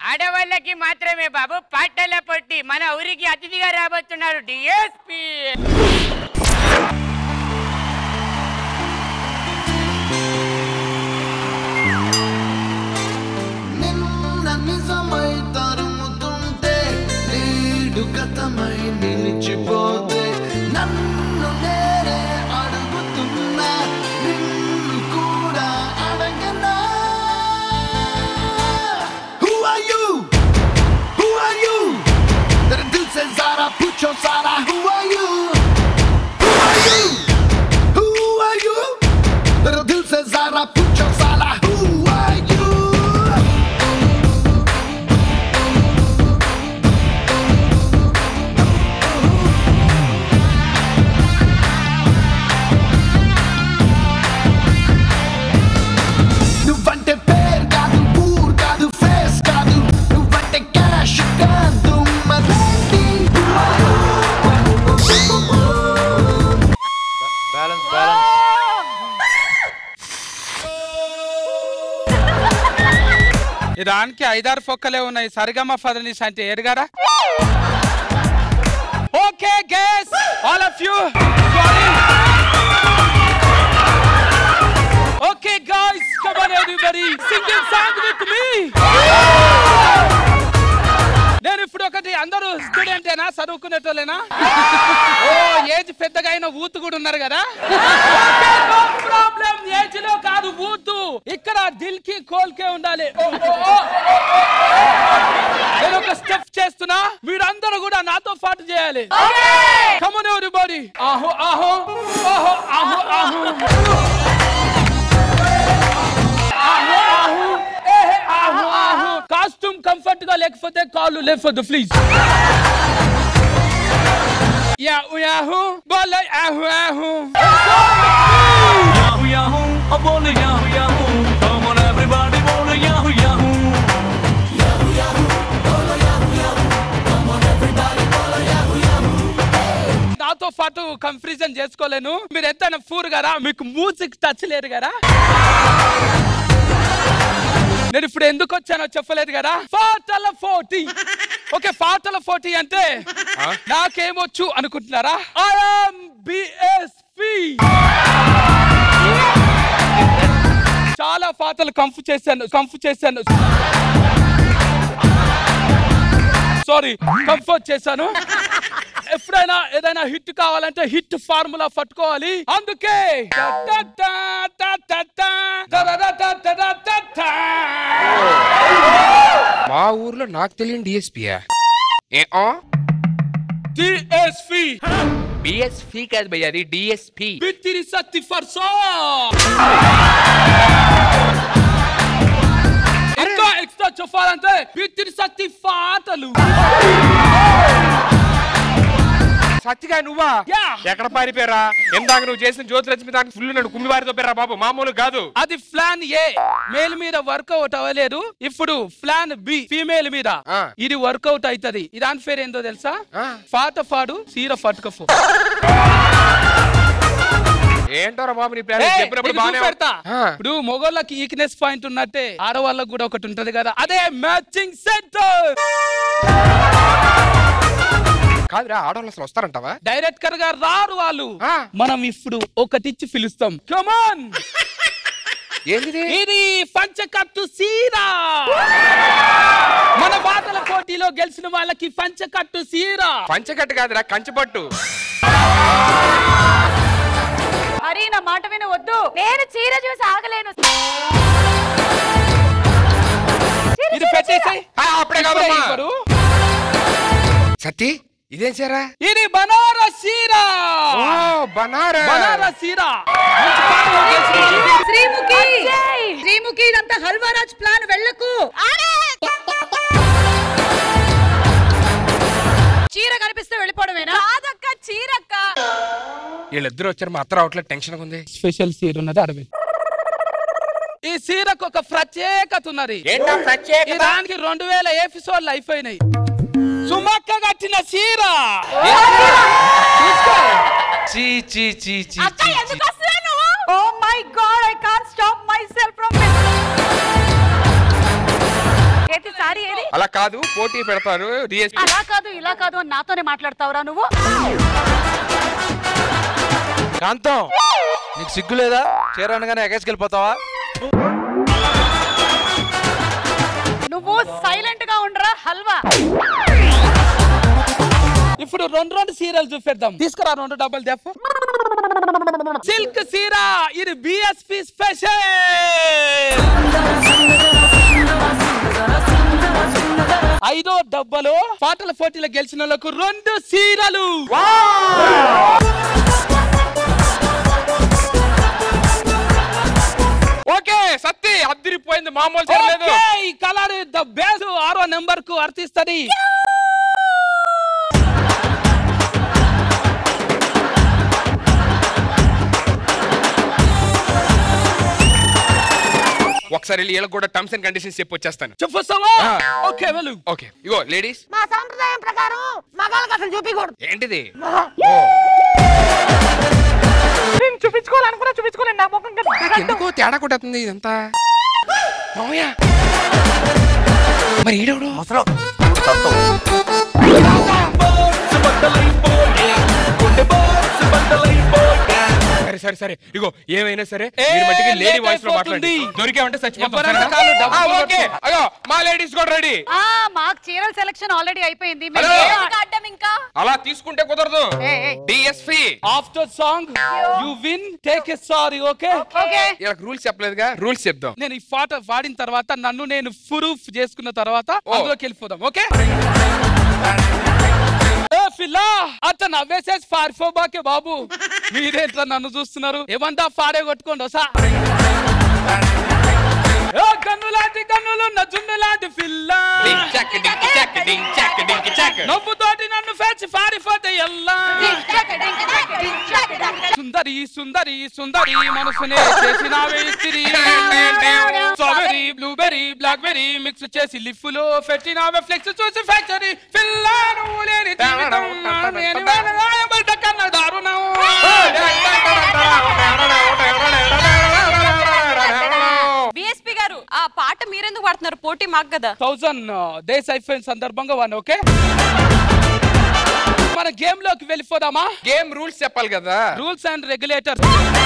ఆడవాళ్ళకి మాత్రమే బాబు పాటల పొట్టి మన ఊరికి అతిథిగా రాబోతున్నారు డిఎస్పి నిన్న నిజమై తరుముతుంటే నేడు గతమై నిలిచిపోతే నన్ను నేనే అడుగుతున్నా నిన్ను కూడా అడగనా Who are you? Who are you? That Dil say Sarah పూछो Sarah Who are you? Who are you? Who are you? That Dil say Sarah పూछो Sarah Who are you? నువ్వంటే పేరు కాదు ఊరు కాదు ఫేస్ కాదు నువ్వంటే క్యాష్ కాదు మరేంటి బ్యాలెన్స్ బ్యాలెన్స్ ఈ దానికి ఐదారు ఫొక్కలే ఉన్నాయి సరిగమ్మ ఫదనిస్ అంటే ఏడుగారా okay guess all of you okay guys come on everybody sing song with me నేను ఇప్పుడు ఒకటి అందరూ స్టూడెంటేనా చదువుకునేటోళ్ళేనా ఓ ఏజ్ పెద్దగా అయిన ఊతు కూడా ఉన్నారు కదా ప్రాబ్లం ఏజ్ లో కాదు ఊతు ఇక్కడ దిల్ కి కోల్కే ఉండాలి ఓ, ఓ, ఓ, ఓ, ఓ. నేను ఒక స్టెప్ చేస్తున్నా మీరందరూ కూడా నాతో పాటు చేయాలి కమన్ ఎవరిబడి ఆహో ఆహో ఆహో ఆహో ఆహో ఆహో ఆహో ఏహే ఆహో ఆహో కాస్ట్యూమ్ కంఫర్ట్ గా లేకపోతే కాళ్ళు లేకపోతే ప్లీజ్ యాహూ యాహూ బోలో yahoo yahoo Yahoo Yahoo, I wanna Yahoo Yahoo. Come on everybody, wanna Yahoo Yahoo. నాతో పాటు కంపారిజన్ చేసుకోలేను మీరు ఎంత ఫూర్ కదా మీకు మ్యూజిక్ టచ్ లేదు కదా నేను ఇప్పుడు ఎందుకు వచ్చానో చెప్పలేదు కదా పాటల పోటీ ఓకే పాటల పోటీ అంటే నాకేమొచ్చు అనుకుంటున్నారా ఐఎమ్ బిఎస్పి చాలా పాటలు కంఫు చేశాను కంఫు చేశాను సారీ కంఫర్ట్ చేశాను ఎప్పుడైనా ఏదైనా హిట్ కావాలంటే హిట్ ఫార్ములా పట్టుకోవాలి అందుకే మా ఊర్లో నాకు తెలియని డిఎస్పీయా ఏ డిఎస్పి డిఎస్పీ కాదు భయ్య అది డిఎస్పీ బిత్తిరి సత్తి ఫర్సో ఇంకా ఎక్స్ట్రా చెప్పాలంటే బిత్తిరి సత్తి పాటలు సత్తిగా నువ్వా యా. ఎక్కడ పారిపోయారా ఇందాక నువ్వు చేసిన జ్యోతిలక్ష్మి దానికి ఫుల్ నన్ను కుమ్మి వారితో పేరా బాబు మామూలు కాదు అది ప్లాన్ ఏ మేల్ మీద వర్కౌట్ అవ్వలేదు ఇప్పుడు ప్లాన్ బి ఫీమేల్ మీద ఆ. ఇది వర్కౌట్ అవుతది ఈ దాని పేరు ఏందో తెలుసా ఆ. పాత పాడు సీర పట్టుకపో ఏంటోరా బాబు నీ ప్లాన్ ఏయ్, చెప్పినప్పుడు నీకు బాగానే చూపెడతా. ఆ. ఇప్పుడు మొగోళ్ళకి ఈక్నెస్ పాయింట్ ఉన్నట్టే ఆడవాళ్ళకి కూడా ఒకటి ఉంటది కదా అదే మ్యాచింగ్ సెంటర్ కాదురా ఆడవాళ్ళు అసలు వస్తారంటావా డైరెక్టర్ గా రారు వాళ్ళు ఆ. మనం ఇప్పుడు ఒకటిచ్చి పిలుస్తాం కమాన్ ఏంటిది ఇది పంచకట్టు సీరా మన బాటల పోటీలో గెలిచిన వాళ్ళకి పంచకట్టు సీరా పంచకట్టు కాదురా కంచిపట్టు హరి నా మాట విన వద్దు నేను చీర చూసి ఆగలేను చీర, ఇది చీర, పెట్టేసాయి ఆ, అప్పుడే కాదమ్మా సత్తి ఇదేం చేరా ఇది బనారస్ సీరా ఓ బనారా బనారస్ సీరా మంచి పాటలో గెలిచిన చీర. శ్రీముఖి శ్రీముఖి ఇదంతా హల్వారాజ్ ప్లాన్ వెళ్ళకు చీర కనిపిస్తే వెళ్ళిపోవడమేనా కాదక్క చీరక్క వీళ్ళిద్దరు వచ్చారు మా అత్త రావట్లేదు టెన్షన్ ఉంది స్పెషల్ సీర ఉన్నది అడవి ఈ సీరకు ఒక ప్రత్యేకత ఉన్నది ఏంటా ఈ ప్రత్యేకత దానికి రెండు వేల ఎపిసోడ్లు అయిపోయినాయి సుమక్క కట్టిన సీర చూసుకో. చీ చీ చీ చీ అక్క ఎందుకు వస్తున్నావు నువ్వు oh my god I can't stop myself from ఏది సారీ ఏది అలా కాదు పోటీ పెడతారు డిఎస్పీ అలా కాదు ఇలా కాదు అని నాతోనే మాట్లాడతావురా నువ్వు కాంతం నీకు సిగ్గు లేదా చీర అనగానే ఎగేసుకెళ్ళిపోతావా నువ్వు సైలెంట్ గా ఉండరా హల్వా ఇప్పుడు రెండు రెండు సీరియల్ చూపెడదాం తీసుకురా రెండు డబ్బులు దెఫ్ సిల్క్ సీరా ఇది బిఎస్పి స్పెషల్ ఐదో డబ్బలు పాటల పోటీలో గెలిచిన వాళ్ళకు రెండు సీరలు ఓకే సత్తి అద్దరిపోయింది మామూలు చేయలేదు ఓకే, ఈ కలర్ ద బేస్ ఆరో నెంబర్ కు అర్థిస్తుంది ఒకసారి వెళ్ళి వీళ్ళకి కూడా టర్మ్స్ అండ్ కండిషన్స్ చెప్పి వచ్చేస్తాను చెప్పొస్తావా ఆ. ఓకే వెళ్ళు ఓకే ఇగో లేడీస్ మా సాంప్రదాయం ప్రకారం మగాళ్ళకి అసలు చూపించకూడదు ఏంటిది నేను చూపించుకోవాలనుకున్నా చూపించుకోలేను నా ముఖం కదా నాకు ఎందుకో తేడా కొట్టేస్తుంది ఇదంతా మామయ్య మరి ఈడవడు సరే సరే సరే ఇగో ఏమైనా సరే ఏ, మీరు మట్టికి లేడీ late వాయిస్ లో మాట్లాడండి అయిపోతుంది. దొరికామంటే ఎవరైనా చచ్చిపోతాం చాలు, డబ్బులు ఓకే అయ్యో మా లేడీస్ కూడా రెడీ ఆ మాకు చీరల సెలక్షన్ ఆల్రెడీ అయిపోయింది మేము హలో. ఏం ఆడ్డం ఇంకా అలా తీసుకుంటే కుదరదు ఏ, ఏ. DSP after song you win take a sorry okay okay ఇలా రూల్స్ చెప్పలేదుగా రూల్స్ చెప్దాం నేను ఈ పాట పాడిన తర్వాత నన్ను నేను ప్రూఫ్ చేసుకున్న తర్వాత ఓ. అందులోకి వెళ్ళిపోదాం ఓకే ఏ పిల్ల అత్త నవ్వేసేసి పారిపోబాకే బాబు మీరేంట్రా నన్ను చూస్తున్నారు ఏమంటా పాడే కొట్టుకోండి వసా ఏ కన్ను లాంటి కన్నులు నజున్ను లాంటి పిల్ల డింగ్ చక్ డింగ్ చక్ డింగ్ చక్ డింగ్ చక్ నవ్వుతోటి నన్ను ఫేచి పారిపోతే ఎల్లా సుందరి సుందరి సుందరి మనసునే చేసినావే ఇస్తిరి strawberry blueberry blackberry mix చేసి లిఫ్లో పెట్టినావే ఫ్లెక్స్ చూసి ఫ్యాక్టరీ పిల్ల నువ్వు లేని జీవితం లేని వేళ బయట కన్న దారుణం బిఎస్పి గారు ఆ పాట మీరెందుకు పాడుతున్నారు పోటీ మాకు కదా థౌజండ్ డేస్ అయిపోయిన సందర్భంగా వన్ ఓకే మన గేమ్ లోకి వెళ్ళిపోదామా గేమ్ రూల్స్ చెప్పాలి కదా రూల్స్ అండ్ రెగ్యులేటర్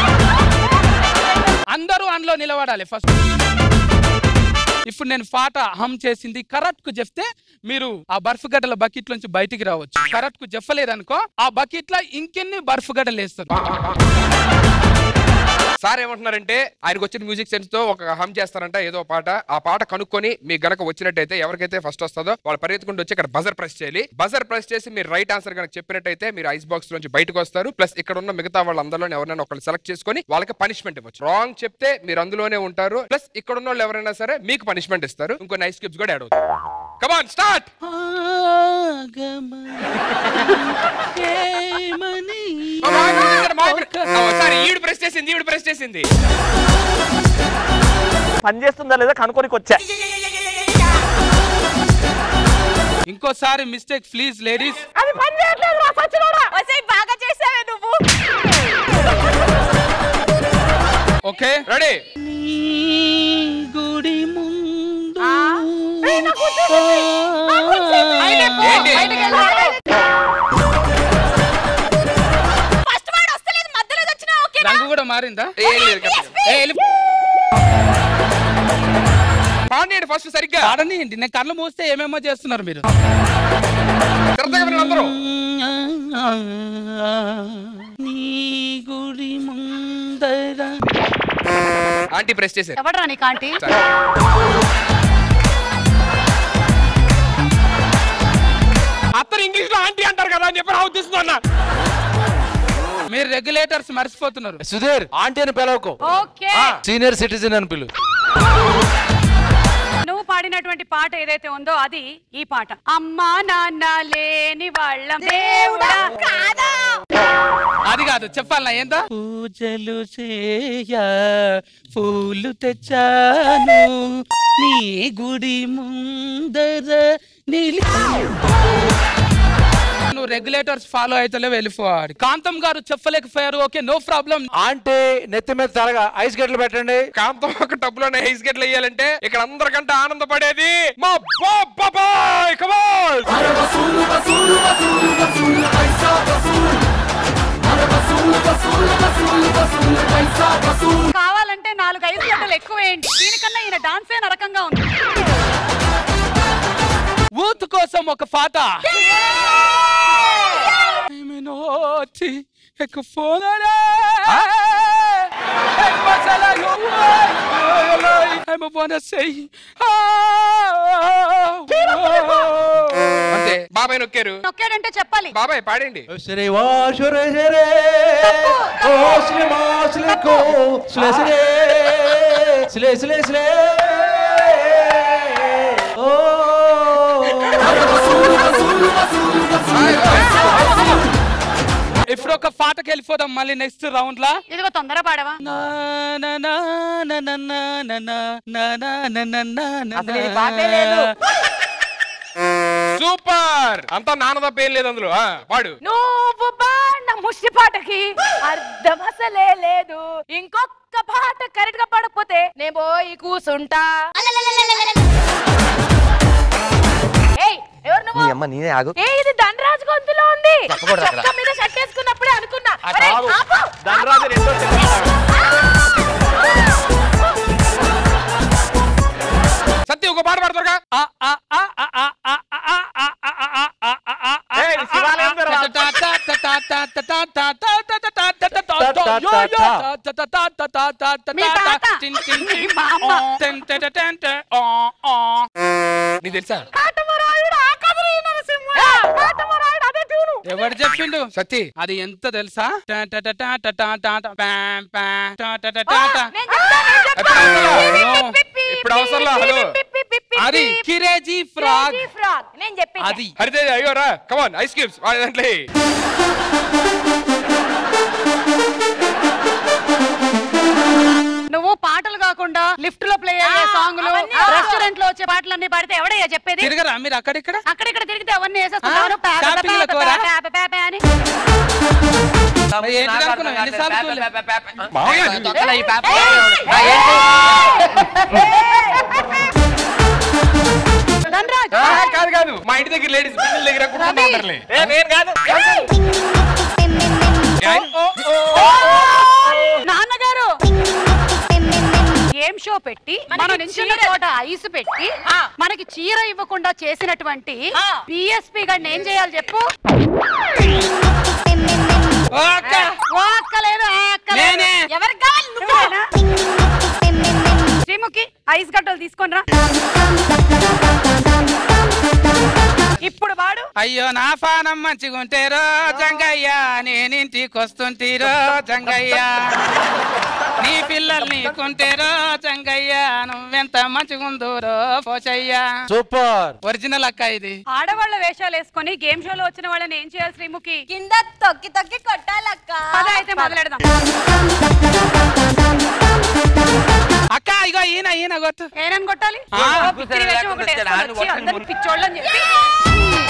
అందరూ అందులో నిలబడాలి ఫస్ట్ ఇప్పుడు నేను పాట హమ్ చేసింది కరెక్ట్ కు చెప్తే మీరు ఆ బర్ఫ్ గడ్డల బకెట్ నుంచి బయటికి రావచ్చు కరెక్ట్ కు చెప్పలేదనుకో ఆ బకెట్ లో ఇంకెన్ని బర్ఫ్ గడ్డలు వేస్తారు సార్ ఏమంటున్నారంటే ఆయనకు వచ్చిన మ్యూజిక్ సెన్స్ తో ఒక హమ్ చేస్తారంట ఏదో పాట ఆ పాట కనుక్కొని మీకు గనక వచ్చినట్టయితే ఎవరికైతే ఫస్ట్ వస్తుందో వాళ్ళు పరిగెత్తుకుంటూ వచ్చి ఇక్కడ బజర్ ప్రెస్ చేయాలి బజర్ ప్రెస్ చేసి మీరు రైట్ ఆన్సర్ కనుక చెప్పినట్టయితే మీరు ఐస్ బాక్స్ నుంచి బయటకు వస్తారు ప్లస్ ఇక్కడ ఉన్న మిగతా వాళ్ళందరిలో ఎవరైనా ఒకళ్ళు సెలెక్ట్ చేసుకొని వాళ్ళకి పనిష్మెంట్ ఇవ్వచ్చు రాంగ్ చెప్తే మీరు అందులోనే ఉంటారు ప్లస్ ఇక్కడ ఉన్న వాళ్ళు ఎవరైనా సరే మీకు పనిష్మెంట్ ఇస్తారు ఇంకో నైస్ క్లిప్స్ కూడా యాడ్ అవుతాయి కమాన్ స్టార్ట్ సారీ ఈవిడ ప్రెస్ చేసింది ఈవిడ ప్రెస్ చేసింది పని చేస్తుందా లేదా కనుక్కోనికి వచ్చా ఇంకోసారి మిస్టేక్ ప్లీజ్ లేడీస్ అది పని చేయట్లేదు రా సచ్చినోడా ఒసేయ్, బాగా చేసావే నువ్వు ఓకే రెడీ గుడి ముందు ఫస్ట్ వాడు వస్తలేదు మధ్యలో వచ్చినా ఓకే రంగు కూడా మారిందా ఏం లేదు కదా. ఏ, వెళ్ళి- పాడండి ఫస్ట్ సరిగ్గా పాడని నేను కళ్ళు మూస్తే ఏమేమో చేస్తున్నారు మీరు శ్రద్ధగా వినండి అందరూ నీ గుడి ముందర ఆంటీ ప్రెస్ చేశారు ఎవడరా నీకు ఆంటీ సరే. అత్తరు ఇంగ్లీష్ లో ఆంటీ అంటారు కదా అని చెప్పి నా ఉద్దేశం అన్న మీరు రెగ్యులేటర్స్ మర్చిపోతున్నారు సుధీర్ ఆంటీ అని పిలవకు ఓకే సీనియర్ సిటిజన్ అని పిలు నువ్వు పాడినటువంటి పాట ఏదైతే ఉందో అది ఈ పాట అమ్మా నాన్న లేని వాళ్ళ దేవుడా కాదా అది కాదు చెప్పాలనా ఏందా పూజలు చేయ పూలు తెచ్చాను నీ గుడి ముందర నిలి నువ్వు రెగ్యులేటర్స్ ఫాలో అయితే వెళ్ళిపోవాలి కాంతం గారు చెప్పలేకపోయారు ఓకే నో ప్రాబ్లం ఆంటీ నెత్తి మీద తరగా ఐస్ గడ్డలు పెట్టండి కాంతం ఒక టబ్బులోనే ఐస్ గడ్డలు వేయాలంటే ఇక్కడ అందరికంటే ఆనందపడేది మా బాబాయ్ కమాల్ కావాలంటే నాలుగు ఐదు గంటలు ఎక్కువ వేయండి దీనికన్నా ఈయన డాన్సే నరకంగా ఉంది ఊత్ కోసం ఒక పాట Minoti, e che fonere. E cosa la io vuoi? E mi buona sei. అంతే బాబాయ్ నొక్కారు నొక్కాడంటే చెప్పాలి బాబాయ్ పాడండి సరే వా షురే షరే ఓ స్లే మా స్లే కో స్లే స్లే స్లే స్లే స్లే ఓ ఇప్పుడు ఒక పాటకి వెళ్ళిపోదాం మళ్ళీ నెక్స్ట్ రౌండ్ లా ఇదిగో తొందర పాడవా నా నా నా నా నా నా నా నా నా నా నా నా నా నా అసలు ఇది పాటే లేదు. సూపర్ అంతా నాన్న తప్ప ఏం లేదు అందులో ఆ, పాడు నువ్వు పాడిన ముష్టి పాటకి అర్థం అసలే లేదు ఇంకొక పాట కరెక్ట్ గా పడకపోతే నేను పోయి కూసుంటా ఏయ్, ఎవరు నువ్వు? నీ అమ్మ నేనే ఆగు ఏ ఇది ధనరాజు గొంతులో ఉంది చెప్పకూడదు అక్కడ. చొక్కా మీద షర్ట్ వేసుకున్నప్పుడే అనుకున్నా ఆ ఒరేయ్, కాదు. ఆపు, ధనరాజు ఆపు. రెండో చెప్పాడు. సత్య ఒక పాట పాడతారుగా ఏయ్, శివాలయం తెరవా. మీ తాత. మీ మా అమ్మ. నీకు తెలుసా కాటమరాయుడు ఆ కథలు ఈ నరసింహ. కాటమరాయుడు అదే ట్యూను. ఎవరు చెప్పిండు సత్తి అది ఎంత తెలుసా టా టా టా టా టా టా టా టా పాం పాం టా టా టా ఆ, టా టా. నేను చెప్తా, నేను చెప్తా. హలో. పిప్పి, పిప్పి, ఇప్పుడు అవసరంలా, హలో. పిప్పి, పిప్పి, పిప్పి, అది పిప్పి. Crazy frog Crazy frog. నేను చెప్పేది అది హరితేజ అయ్యో రా కమాన్ ఐస్ క్యూబ్స్ దాంట్లో ఎయ్. నువ్వు పాటలు కాకుండా లిఫ్ట్ లో ప్లే అయ్యే ఆ, సాంగ్లు అవన్నీ కాదు. రెస్టారెంట్ లో వచ్చే పాటలన్నీ పాడితే ఎవడయ్యా చెప్పేది తిరగరా మీరు అక్కడిక్కడ అక్కడిక్కడ తిరిగితే అవన్నీ వేసేస్తున్నారు ఆ, shopping ల కోరా? అని మరి ఏంటి అనుకున్నావు? ఎన్నిసార్లు చూడలే? మామయ్య, తొక్కల ఈ పాప ధనరాజ్ ఆ, కాదు కాదు మా ఇంటి దగ్గర లేడీస్ పిల్లల దగ్గర కుటుంబం ఉంటారులే ఏ, నేను కాదు నాన్నగారు గేమ్ షో పెట్టి మనకి మనం నించున్న చీర- చోట ఐస్ పెట్టి ఆ. మనకి చీర ఇవ్వకుండా చేసినటువంటి ఆ. బిఎస్పి గారిని ఏం చేయాలి చెప్పు ఓ అక్క, ఓ అక్కలేదు ఆ అక్కలేదు నేనే. ఎవరికి కావాలి నువ్వేనా? శ్రీముఖి ఐస్ గడ్డలు తీసుకొని రా ఇప్పుడు వాడు అయ్యో నా పానం మంచిగుంటేరో జంగయ్య నేనింటికి వస్తుంటీరో జంగయ్య నీ పిల్లలు నీకుంటేరో జంగయ్య నువ్వెంత మంచిగుందూరో పోచయ్యా సూపర్ ఒరిజినల్ అక్క ఇది ఆడవాళ్ళ వేషాలు వేసుకొని గేమ్ షోలో వచ్చిన వాళ్ళని ఏం చేయాలి శ్రీముఖి కింద తొక్కి తొక్కి కొట్టాలక్క పద అయితే మొదలెడదాం అక్క ఇగో ఈయన ఈయన కొట్టు ఏనని కొట్టాలి ఆ, ఓ పిక్కిరి వేషం ఒకటి వేసుకొని వచ్చి అందరిని పిచ్చోళ్ళని చెప్పి